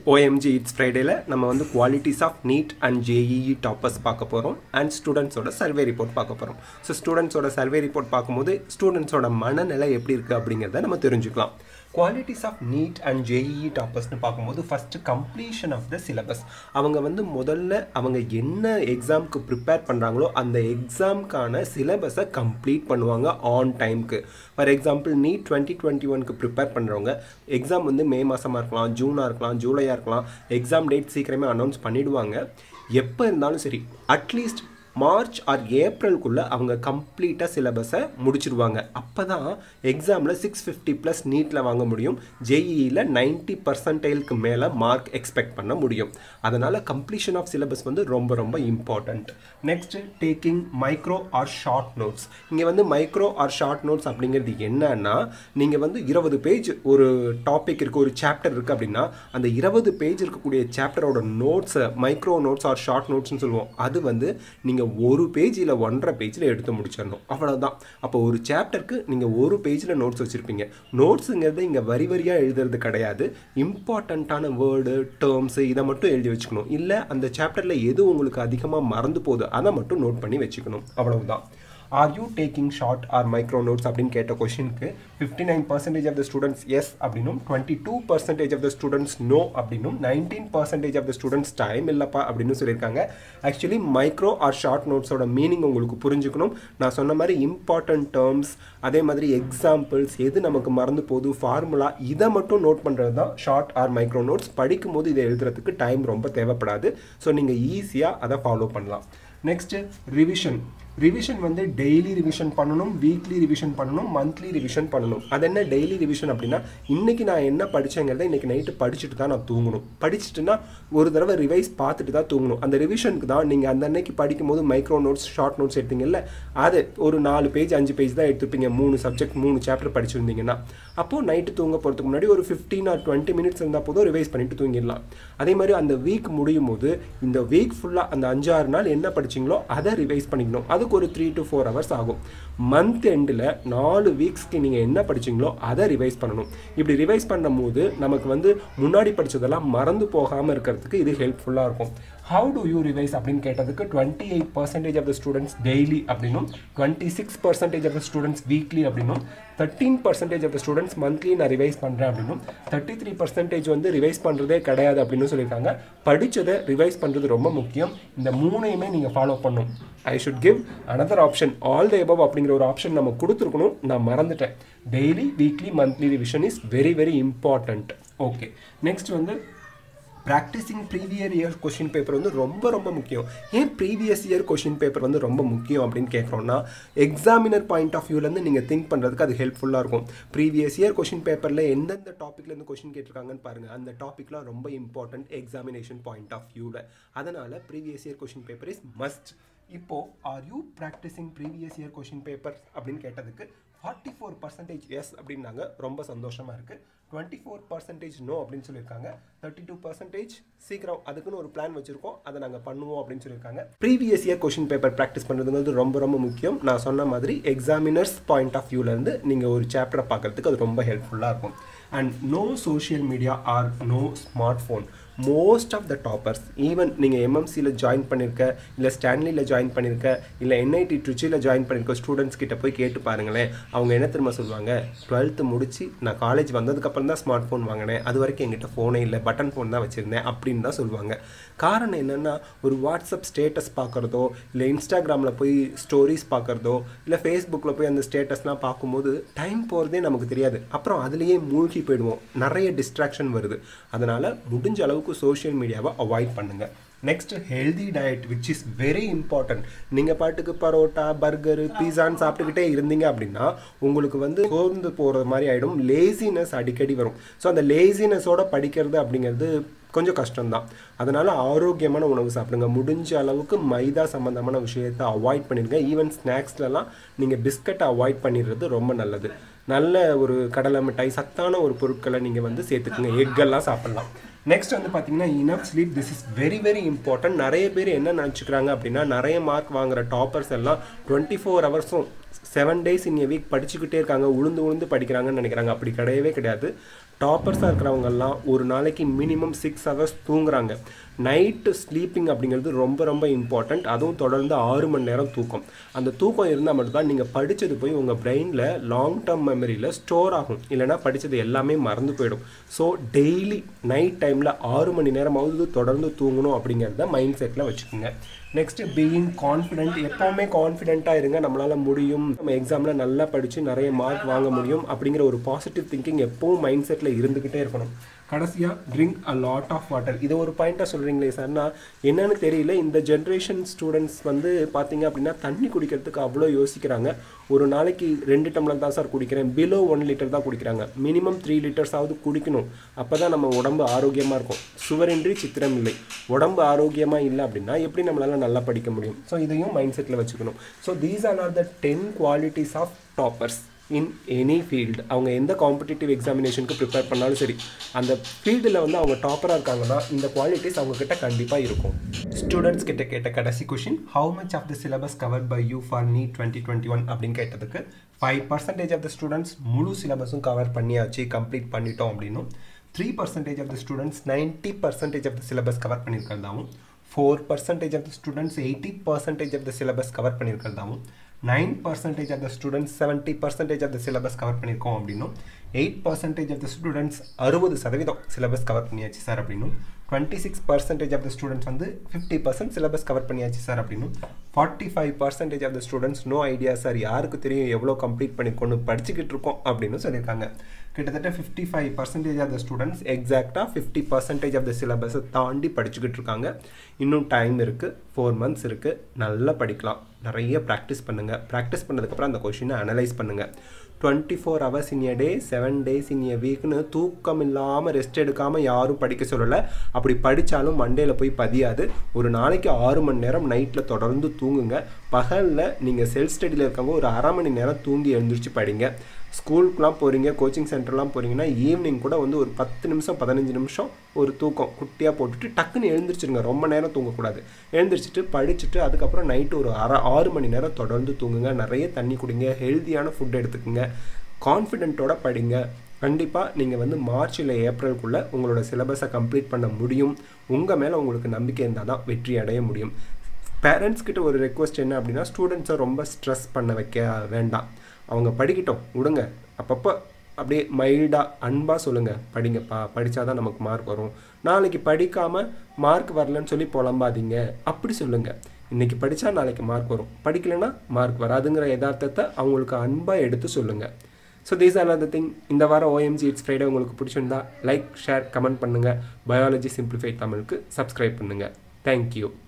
OMG it's ஃப்ரைடேல நம்ம வந்து qualities of NEET and JEE toppers பார்க்க போகிறோம் அண்ட் ஸ்டூடெண்ட்ஸோட சர்வே ரிப்போர்ட் பார்க்க போகிறோம் ஸோ ஸ்டூடெண்ட்ஸோட சர்வே ரிப்போர்ட் பார்க்கும்போது ஸ்டூடெண்ட்ஸோட மனநிலை எப்படி இருக்குது அப்படிங்கிறத நம்ம தெரிஞ்சுக்கலாம் qualities of NEET and JEE டாப்பர்ஸ்னு பார்க்கும்போது first completion of the syllabus அவங்க வந்து முதல்ல அவங்க என்ன எக்ஸாமுக்கு ப்ரிப்பேர் பண்ணுறாங்களோ அந்த எக்ஸாமுக்கான சிலபஸை கம்ப்ளீட் பண்ணுவாங்க ஆன் டைம்க்கு for example NEET twenty twenty ஒனுக்கு ப்ரிப்பேர் பண்ணுறவங்க எக்ஸாம் வந்து மே மாதமாக இருக்கலாம் ஜூனாக இருக்கலாம் ஜூலையாக இருக்கலாம் எக்ஸாம் டேட் சீக்கிரமே அனௌன்ஸ் பண்ணிடுவாங்க எப்போ இருந்தாலும் சரி அட்லீஸ்ட் மார்ச் ஆர் ஏப்ரலுக்குள்ளே அவங்க கம்ப்ளீட்டாக சிலபஸை முடிச்சிருவாங்க அப்போ தான் எக்ஸாமில் சிக்ஸ் ஃபிஃப்டி ப்ளஸ் நீட்டில் வாங்க முடியும் ஜேஇயில் நைன்ட்டி பர்சன்டைலுக்கு மேலே மார்க் எக்ஸ்பெக்ட் பண்ண முடியும் அதனால் கம்ப்ளீஷன் ஆஃப் சிலபஸ் வந்து ரொம்ப ரொம்ப important next taking micro or short notes இங்கே வந்து மைக்ரோ ஆர் ஷார்ட் நோட்ஸ் அப்படிங்கிறது என்னன்னா நீங்கள் வந்து இருபது பேஜ் ஒரு டாபிக் இருக்குது ஒரு சாப்டர் இருக்குது அப்படின்னா அந்த இருபது பேஜ் இருக்கக்கூடிய சாப்டரோட நோட்ஸை மைக்ரோ நோட்ஸ் ஆர் ஷார்ட் நோட்ஸ்னு சொல்லுவோம் அது வந்து நீங்கள் ஒரு பேஜ் இல்லை ஒன்றரை பேஜில் எடுத்து முடிச்சிடணும் அவ்வளோதான் அப்போ ஒரு சாப்டருக்கு நீங்கள் ஒரு பேஜில் நோட்ஸ் வச்சுருப்பீங்க நோட்ஸுங்கிறது இங்கே வரி வரியாக எழுதுறது கிடையாது இம்பார்ட்டண்ட்டான வேர்டு டேர்ம்ஸு இதை மட்டும் எழுதி வச்சுக்கணும் இல்லை அந்த சாப்டரில் எது உங்களுக்கு அதிகமாக மறந்து போகுது அதை மட்டும் நோட் பண்ணி வச்சுக்கணும் அவ்வளவுதான் or you taking short or micro notes அப்படின்னு கேட்ட கொஷினுக்கு fifty nine percentage of the students yes அப்படின்னும் twenty two percentage of the students no அப்படின்னும் nineteen percentage of the students time இல்லைப்பா அப்படின்னு சொல்லியிருக்காங்க ஆக்சுவலி மைக்ரோ ஆர் ஷார்ட் நோட்ஸோட meaning உங்களுக்கு புரிஞ்சுக்கணும் நான் சொன்ன மாதிரி இம்பார்ட்டன்ட் டேர்ம்ஸ் அதே மாதிரி எக்ஸாம்பிள்ஸ் எது நமக்கு மறந்து போகுது ஃபார்முலா இதை மட்டும் நோட் பண்ணுறது தான் ஷார்ட் ஆர் மைக்ரோ நோட்ஸ் படிக்கும்போது இதை எழுதுறதுக்கு டைம் ரொம்ப தேவைப்படாது ஸோ நீங்கள் ஈஸியாக அதை ஃபாலோ பண்ணலாம் நெக்ஸ்ட்டு ரிவிஷன் ரிவிஷன் வந்து டெய்லி ரிவிஷன் பண்ணணும் வீக்லி ரிவிஷன் பண்ணணும் மந்த்லி ரிவிஷன் பண்ணணும் அது என்ன டெய்லி ரிவிஷன் அப்படின்னா இன்றைக்கி நான் என்ன படித்தேங்கிறத இன்றைக்கி நைட்டு படிச்சுட்டு தான் நான் தூங்கணும் படிச்சுட்டுனா ஒரு தடவை ரிவைஸ் பார்த்துட்டு தான் தூங்கணும் அந்த ரிவிஷனுக்கு தான் நீங்கள் அந்த அன்னைக்கு படிக்கும்போது மைக்ரோ நோட்ஸ் ஷார்ட் நோட்ஸ் எடுத்தீங்கல்ல அது ஒரு நாலு பேஜ் அஞ்சு பேஜ் தான் எடுத்துப்பீங்க மூணு சப்ஜெக்ட் மூணு சாப்டர் படிச்சிருந்தீங்கன்னா அப்போது நைட்டு தூங்க போகிறதுக்கு முன்னாடி ஒரு ஃபிஃப்டீன் ஆர் டுவெண்ட்டி மினிட்ஸ் இருந்தால் போதும் ரிவைஸ் பண்ணிட்டு தூங்கிடலாம் அதே மாதிரி அந்த வீக் முடியும் போது இந்த வீக் ஃபுல்லாக அந்த அஞ்சாறு நாள் என்ன படிச்சிங்களோ அதை ரிவைஸ் பண்ணிக்கணும் அதுக்கு ஒரு த்ரீ டு ஃபோர் ஹவர்ஸ் ஆகும் மந்த் எண்டில் நாலு வீக்ஸ்க்கு நீங்கள் என்ன படிச்சிங்களோ அதை ரிவைஸ் பண்ணணும் இப்படி ரிவைஸ் பண்ணும் போது நமக்கு வந்து முன்னாடி படித்ததெல்லாம் மறந்து போகாமல் இருக்கிறதுக்கு இது ஹெல்ப்ஃபுல்லாக இருக்கும் ஹவு டு யூ ரிவைஸ் அப்படின்னு கேட்டதுக்கு twenty eight percentage of the students daily அப்படின்னும் twenty six percentage of the students weekly அப்படின்னும் thirteen percentage of the students monthly நான் ரிவைஸ் பண்ணுறேன் அப்படின்னும் தேர்ட்டி த்ரீ பர்சன்டேஜ் வந்து ரிவைஸ் பண்ணுறதே கிடையாது அப்படின்னு சொல்லியிருக்காங்க படித்ததை ரிவைஸ் பண்ணுறது ரொம்ப முக்கியம் இந்த மூணையுமே நீங்கள் ஃபாலோ பண்ணும் I should give another option all the above அப்படிங்கிற ஒரு ஆப்ஷன் நம்ம கொடுத்துருக்கணும் நான் மறந்துட்டேன் daily weekly monthly revision is very very important okay next வந்து practising previous year question paper வந்து ரொம்ப ரொம்ப முக்கியம் ஏன் ப்ரீவியஸ் இயர் கொஷின் பேப்பர் வந்து ரொம்ப முக்கியம் அப்படின்னு கேட்குறோன்னா எக்ஸாமினர் பாயிண்ட் ஆஃப் வியூலேருந்து நீங்கள் திங்க் பண்ணுறதுக்கு அது ஹெல்ப்ஃபுல்லாக இருக்கும் ப்ரீவியஸ் இயர் கொஷின் பேப்பரில் எந்தெந்த டாப்பிக்லேருந்து கொஷின் கேட்டிருக்காங்கன்னு பாருங்கள் அந்த டாப்பிக்லாம் ரொம்ப இம்பார்ட்டன்ட் எக்ஸாமினேஷன் பாயிண்ட் ஆஃப் வியூவில் அதனால் previous year question paper is must இப்போ are you practising previous year question paper அப்படின்னு கேட்டதுக்கு ஃபார்ட்டி ஃபோர் பர்சன்டேஜ் எஸ் அப்படின்னாங்க ரொம்ப சந்தோஷமாக இருக்குது டுவெண்ட்டி ஃபோர் பர்சன்டேஜ் நோ அப்படின்னு சொல்லியிருக்காங்க தேர்ட்டி டூ பர்சன்டேஜ் சீக்கிரம் அதுக்குன்னு ஒரு பிளான் வச்சுருக்கோம் அதை நாங்கள் பண்ணுவோம் அப்படின்னு சொல்லியிருக்காங்க previous year question paper practice பண்ணுறதுங்கிறது ரொம்ப ரொம்ப முக்கியம் நான் சொன்ன மாதிரி எக்ஸாமினர்ஸ் பாயிண்ட் ஆஃப் வியூலேருந்து நீங்கள் ஒரு சாப்டரை பார்க்குறதுக்கு அது ரொம்ப ஹெல்ப்ஃபுல்லாக இருக்கும் and no social media or no smart phone most of the toppers even நீங்கள் எம்எம்சியில் ஜாயின் பண்ணியிருக்க இல்லை ஸ்டான்லியில் ஜாயின் பண்ணியிருக்க இல்லை என்ஐடி ட்ரிச்சியில் ஜாயின் பண்ணியிருக்க ஸ்டூடெண்ட்ஸ் கிட்ட போய் கேட்டு பாருங்களேன் அவங்க என்ன திரும்ப சொல்லுவாங்க டுவெல்த்து முடிச்சு நான் காலேஜ் வந்ததுக்கப்புறம் தான் ஸ்மார்ட் ஃபோன் வாங்கினேன் அது வரைக்கும் எங்கிட்ட ஃபோனே இல்லை பட்டன் ஃபோன் தான் வச்சுருந்தேன் அப்படின்னு தான் சொல்லுவாங்க காரணம் என்னென்னா ஒரு வாட்ஸ்அப் ஸ்டேட்டஸ் பார்க்குறதோ இல்லை இன்ஸ்டாகிராமில் போய் ஸ்டோரிஸ் பார்க்குறதோ இல்லை ஃபேஸ்புக்கில் போய் அந்த ஸ்டேட்டஸ்லாம் பார்க்கும்போது டைம் போகிறதே நமக்கு தெரியாது அப்புறம் அதுலேயே மூழ்கி போயிடுவோம் நிறைய டிஸ்ட்ராக்ஷன் வருது அதனால் முடிஞ்ச அளவுக்கு அளவுக்கு சோஷியல் மீடியாவை அவாய்ட் பண்ணுங்கள் next healthy diet which is very important நீங்கள் பாட்டுக்கு பரோட்டா பர்கரு பீஸான்னு சாப்பிட்டுக்கிட்டே இருந்தீங்க அப்படின்னா உங்களுக்கு வந்து சோர்ந்து போகிறது மாதிரி ஆகிடும் லேசினஸ் அடிக்கடி வரும் ஸோ அந்த லேசினஸோட படிக்கிறது அப்படிங்கிறது கொஞ்சம் கஷ்டம்தான் அதனால் ஆரோக்கியமான உணவு சாப்பிடுங்க முடிஞ்ச அளவுக்கு மைதா சம்மந்தமான விஷயத்தை அவாய்ட் பண்ணிடுங்க ஈவன் ஸ்நாக்ஸ்லலாம் நீங்கள் பிஸ்கட்டை அவாய்ட் பண்ணிடுறது ரொம்ப நல்லது நல்ல ஒரு கடலை மிட்டாய் சத்தான ஒரு பொருட்களை நீங்கள் வந்து சேர்த்துக்குங்க எக்கெல்லாம் சாப்பிட்லாம் நெக்ஸ்ட் வந்து பார்த்தீங்கன்னா enough sleep this is very very important நிறைய பேர் என்ன நினச்சிக்கிறாங்க அப்படின்னா நிறைய மார்க் வாங்குற டாப்பர்ஸ் எல்லாம் டுவெண்ட்டி ஃபோர் ஹவர்ஸும் seven days in a week படிச்சுக்கிட்டே இருக்காங்க உளுந்து உளுந்து படிக்கிறாங்கன்னு நினைக்கிறாங்க அப்படி கிடையவே கிடையாது டாப்பர்ஸாக இருக்கிறவங்கெல்லாம் ஒரு நாளைக்கு மினிமம் சிக்ஸ் ஹவர்ஸ் தூங்குறாங்க நைட்டு ஸ்லீப்பிங் அப்படிங்கிறது ரொம்ப ரொம்ப இம்பார்ட்டண்ட் அதுவும் தொடர்ந்து ஆறு மணி நேரம் தூக்கம் அந்த தூக்கம் இருந்தால் மட்டும்தான் நீங்கள் படித்தது போய் உங்கள் பிரெயினில் லாங் டேர்ம் மெமரியில் ஸ்டோர் ஆகும் இல்லைனா படித்தது எல்லாமே மறந்து போயிடும் ஸோ டெய்லி நைட் டைமில் ஆறு மணி நேரமாவது தொடர்ந்து தூங்கணும் அப்படிங்கிறத மைண்ட் செட்டில் வச்சுக்கோங்க நெக்ஸ்ட் பீயிங் கான்ஃபிடென்ட் எப்போவுமே கான்ஃபிடென்ட்டாக இருங்க நம்மளால் முடியும் நம்ம எக்ஸாமில் நல்லா படித்து நிறைய மார்க் வாங்க முடியும் அப்படிங்கிற ஒரு பாசிட்டிவ் திங்கிங் எப்பவும் மைண்ட் செட்டில் இருந்துக்கிட்டே இருக்கணும் கடைசியாக drink a lot of water இது ஒரு பாயிண்ட்டாக சொல்கிறீங்களே சார்னா என்னன்னு தெரியல இந்த ஜென்ரேஷன் ஸ்டூடெண்ட்ஸ் வந்து பார்த்தீங்க அப்படின்னா தண்ணி குடிக்கிறதுக்கு அவ்வளோ யோசிக்கிறாங்க ஒரு நாளைக்கு ரெண்டு டம்ளர் தான் சார் குடிக்கிறேன் பிலோ ஒன் லிட்டர் தான் குடிக்கிறாங்க மினிமம் த்ரீ லிட்டர்ஸாவது குடிக்கணும் அப்போ தான் நம்ம உடம்பு ஆரோக்கியமாக இருக்கும் சுவரின்றி சித்திரம் இல்லை உடம்பு ஆரோக்கியமாக இல்லை அப்படின்னா எப்படி நம்மளால நல்லா படிக்க முடியும் ஸோ இதையும் மைண்ட் செட்டில் வச்சுக்கணும் so these are are the ten qualities of toppers in any field அவங்க எந்த காம்படிட்டிவ் எக்ஸாமினேஷனுக்கு ப்ரிப்பேர் பண்ணாலும் சரி அந்த ஃபீல்டில் வந்து அவங்க டாப்பராக இருக்காங்கன்னா இந்த குவாலிட்டிஸ் அவங்கக்கிட்ட கண்டிப்பாக இருக்கும் ஸ்டூடெண்ட்ஸ் கிட்ட கேட்ட கடைசி question how much of the syllabus covered by you for NEET twenty twenty one அப்படின்னு கேட்டதுக்கு five percentage of the students முழு சிலபஸும் கவர் பண்ணியாச்சு கம்ப்ளீட் பண்ணிட்டோம் அப்படின்னும் three percentage of the students ninety percentage of the syllabus cover பண்ணியிருக்கிறதாவும் four percentage of the students eighty percentage of the syllabus cover பண்ணியிருக்கிறதாவும் nine percentage of the students seventy percentage of the syllabus cover பண்ணியிருக்கோம் அப்படின்னும் eight percentage of the students அறுபது சதவீதம் syllabus cover பண்ணியாச்சு sir அப்படின்னும் twenty six percentage of the students வந்து fifty percent syllabus cover பண்ணியாச்சு sir அப்படின்னும் forty five percentage of the students no idea sir யாருக்கு தெரியும் எவ்வளோ கம்ப்ளீட் பண்ணிருக்கோன்னு படிச்சுக்கிட்டு இருக்கோம் அப்படின்னு சொல்லியிருக்காங்க கிட்டத்தட்ட fifty five percentage of the students எக்ஸாக்டாக ஃபிஃப்டி பர்சன்டேஜ் ஆஃப் த சிலபஸை தாண்டி படிச்சுக்கிட்டு இருக்காங்க இன்னும் டைம் இருக்குது ஃபோர் மந்த்ஸ் இருக்குது நல்லா படிக்கலாம் நிறைய ப்ராக்டிஸ் பண்ணுங்கள் ப்ராக்டிஸ் பண்ணதுக்கப்புறம் அந்த கொஷினை அனலைஸ் பண்ணுங்கள் twenty four hours in a day seven days in a வீக்னு தூக்கம் இல்லாமல் ரெஸ்ட் எடுக்காமல் யாரும் படிக்க சொல்லலை அப்படி படித்தாலும் மண்டேயில் போய் பதியாது ஒரு நாளைக்கு ஆறு மணி நேரம் நைட்டில் தொடர்ந்து தூங்குங்க பகலில் நீங்கள் செல்ஃப் ஸ்டடியில் இருக்கவங்க ஒரு அரை மணி நேரம் தூங்கி எழுந்திரிச்சு படிங்க ஸ்கூலுக்குலாம் போகிறீங்க கோச்சிங் சென்டர்லாம் போகிறீங்கன்னா ஈவினிங் கூட வந்து ஒரு பத்து நிமிஷம் பதினஞ்சு நிமிஷம் ஒரு தூக்கம் குட்டியாக போட்டுட்டு டக்குன்னு எழுந்திரிச்சிருங்க ரொம்ப நேரம் தூங்கக்கூடாது எழுந்திரிச்சிட்டு படிச்சுட்டு அதுக்கப்புறம் நைட்டு ஒரு அரை ஆறு மணி நேரம் தொடர்ந்து தூங்குங்க நிறைய தண்ணி குடிங்க ஹெல்த்தியான ஃபுட் எடுத்துக்கோங்க கான்ஃபிடென்ட்டோட படிங்க கண்டிப்பாக நீங்கள் வந்து மார்ச் இல்லை ஏப்ரலுக்குள்ளே உங்களோட சிலபஸை கம்ப்ளீட் பண்ண முடியும் உங்கள் மேலே உங்களுக்கு நம்பிக்கை இருந்தால் தான் வெற்றி அடைய முடியும் பேரண்ட்ஸ் கிட்ட ஒரு ரெக்வஸ்ட் என்ன அப்படின்னா ஸ்டூடெண்ட்ஸை ரொம்ப ஸ்ட்ரெஸ் பண்ண வைக்க வேண்டாம் அவங்க படிக்கட்டும் விடுங்க அப்பப்போ அப்படியே மைல்டாக அன்பாக சொல்லுங்கள் படிங்கப்பா படித்தாதான் நமக்கு மார்க் வரும் நாளைக்கு படிக்காமல் மார்க் வரலன்னு சொல்லி புலம்பாதீங்க அப்படி சொல்லுங்கள் இன்றைக்கி படித்தா நாளைக்கு மார்க் வரும் படிக்கலைன்னா மார்க் வராதுங்கிற யதார்த்தத்தை அவங்களுக்கு அன்பாக எடுத்து சொல்லுங்கள் so these are the thing இந்த வாரம் ஓஎம்ஜி இட்ஸ் ஃப்ரைடே உங்களுக்கு பிடிச்சிருந்தா லைக் ஷேர் கமெண்ட் பண்ணுங்கள் பயாலஜி சிம்பிளிஃபைட் தமிழுக்கு சப்ஸ்கிரைப் பண்ணுங்கள் தேங்க்யூ